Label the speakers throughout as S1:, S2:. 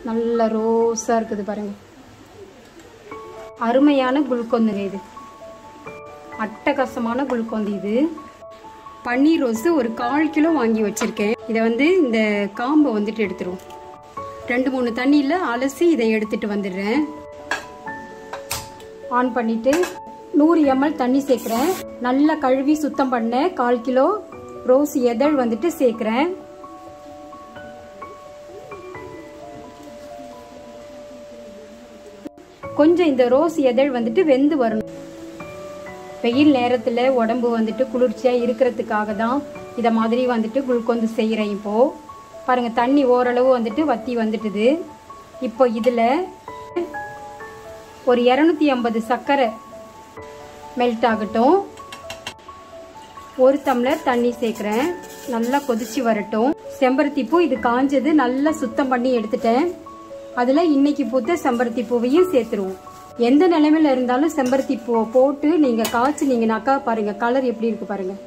S1: நல்ல ரோஸாக இருக்குது பாருங்க அருமையான குல்கொந்துங்க இது அட்டகாசமான குல்கொந்து இது பன்னீர் ரோஸு ஒரு கால் கிலோ வாங்கி வச்சுருக்கேன் இதை வந்து இந்த காம்பை வந்துட்டு எடுத்துருவோம் ரெண்டு மூணு தண்ணியில் அலசி இதை எடுத்துட்டு வந்துடுறேன் ஆன் பண்ணிட்டு நூறு எம்எல் தண்ணி சேர்க்குறேன் நல்லா கழுவி சுத்தம் பண்ண கால் கிலோ ரோஸ் எதழ் வந்துட்டு சேர்க்குறேன் கொஞ்சம் இந்த ரோஸ் எதழ் வந்துட்டு வெந்து வரணும் வெயில் நேரத்தில் உடம்பு வந்துட்டு குளிர்ச்சியாக இருக்கிறதுக்காக தான் இதை மாதிரி வந்துட்டு குளுக்கொந்து செய்கிறேன் இப்போது பாருங்கள் தண்ணி ஓரளவு வந்துட்டு வத்தி வந்துட்டுது இப்போ இதில் ஒரு இரநூத்தி ஐம்பது சர்க்கரை மெல்ட் ஆகட்டும் ஒரு டம்ளர் தண்ணி சேர்க்குறேன் நல்லா கொதிச்சு வரட்டும் செம்பருத்தி பூ இது காஞ்சது நல்லா சுத்தம் பண்ணி எடுத்துட்டேன் அதில் இன்னைக்கு பூத்த செம்பருத்தி பூவையும் சேர்த்துருவோம் எந்த நிலைமையில இருந்தாலும் செம்பருத்தி பூவை போட்டு நீங்கள் காய்ச்சினீங்கனாக்கா பாருங்க கலர் எப்படி இருக்கு பாருங்க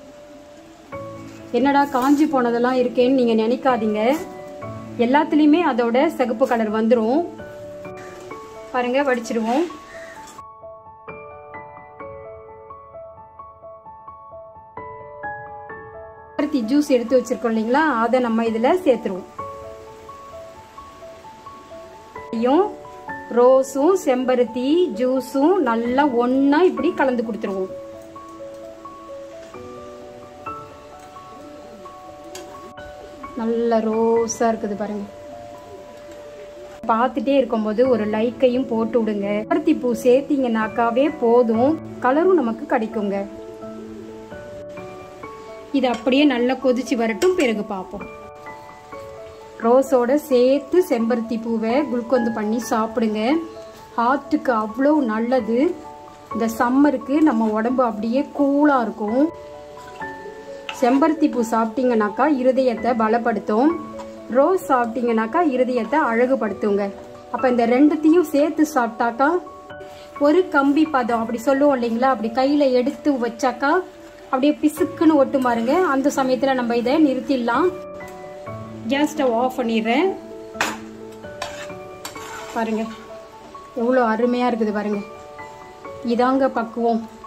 S1: என்னடா காஞ்சி போனதெல்லாம் இருக்கேன்னு நீங்கள் நினைக்காதீங்க எல்லாத்துலேயுமே அதோட சிகப்பு கலர் வந்துடும் பாருங்க வடிச்சிருவோம் செம்பருத்தி ஜூஸ் எடுத்து வச்சிருக்கோம் இல்லைங்களா அதை நம்ம இதில் சேர்த்துருவோம் ரோஸும் செம்பருத்தி ஜூஸும் நல்லா ஒன்றா இப்படி கலந்து கொடுத்துருவோம் நல்ல ரோஸாக இருக்குது பாருங்க பார்த்துட்டே இருக்கும்போது ஒரு லைக்கையும் போட்டு விடுங்க செம்பருத்தி பூ சேர்த்தீங்கன்னாக்காவே போதும் கலரும் நமக்கு கிடைக்குங்க இது அப்படியே நல்லா கொதிச்சு வரட்டும் பிறகு பார்ப்போம் ரோஸோட சேர்த்து செம்பருத்தி பூவை குளுக்கொந்து பண்ணி சாப்பிடுங்க ஹார்ட்டுக்கு அவ்வளோ நல்லது இந்த சம்மருக்கு நம்ம உடம்பு அப்படியே கூலாக இருக்கும் செம்பருத்தி பூ சாப்பிட்டீங்கனாக்கா இருதயத்தை பலப்படுத்தும் ரோஸ் சாப்பிட்டீங்கனாக்கா இருதயத்தை அழகுபடுத்துங்க அப்போ இந்த ரெண்டுத்தையும் சேர்த்து சாப்பிட்டாக்கா ஒரு கம்பி பதம் அப்படி சொல்லுவோம் இல்லைங்களா அப்படி கையில் எடுத்து வச்சாக்கா அப்படியே பிசுக்குன்னு ஒட்டு பாருங்க அந்த சமயத்தில் நம்ம இதை நிறுத்திடலாம் கேஸ் ஸ்டவ் ஆஃப் பண்ணிடுறேன் பாருங்க எவ்வளோ அருமையாக இருக்குது பாருங்க இதாங்க பக்குவம்